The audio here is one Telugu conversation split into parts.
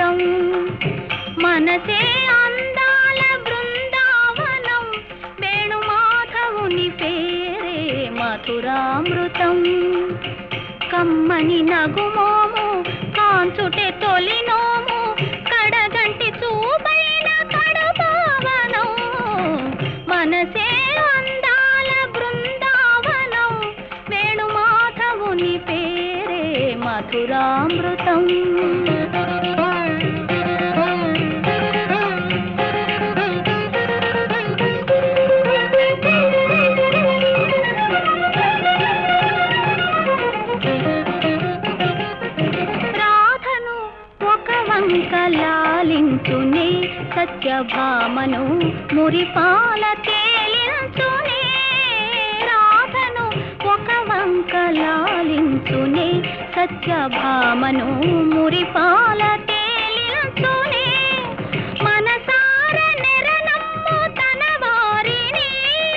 మధురామృతం మనసే అందాల బృందావనం వేణుమాధవుని పేరే మధురామృతం కమ్మని నగుమోము కాంచుటే తొలినోము కడగంటి చూపైన కడపావనం మనసే అందాల బృందావనం వేణుమాధవుని పేరే మధురామృతం రాధను ఒక వంక లాలించునే సత్యభామను మురిపాల తేలించునే రాధను ఒక వంక లాలించునే సత్యభామను మురిపాల తేలించునే మనసార నెరనమ్ము తన వారిని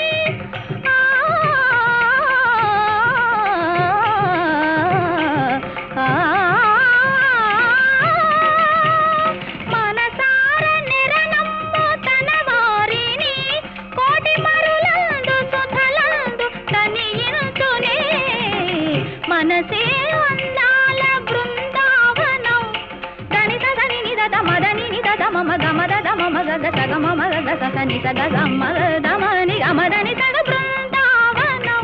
మనసార నిరనమ్ము తన వారిని కోటి మరులందు సుధలందు తనియించునే మనసే అందాల బృందావనం దని సదని నిద మదని నిద మమ గమద దమ మగ గ సగ మమ గ స సని సగ గమ దమని గమదని సగ బృందావనం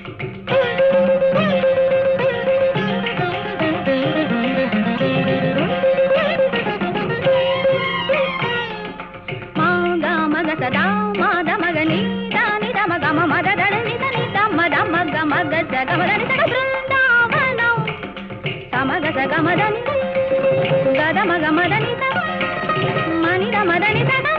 మగ మగ సదా మద మగ ని దాని దమ గమ మద దడ ని దని దమ దమ గ మగ స గమ దని సగ బృందావనం సమగ స గమ దని గద మగ మదని స మని దమ దని సగ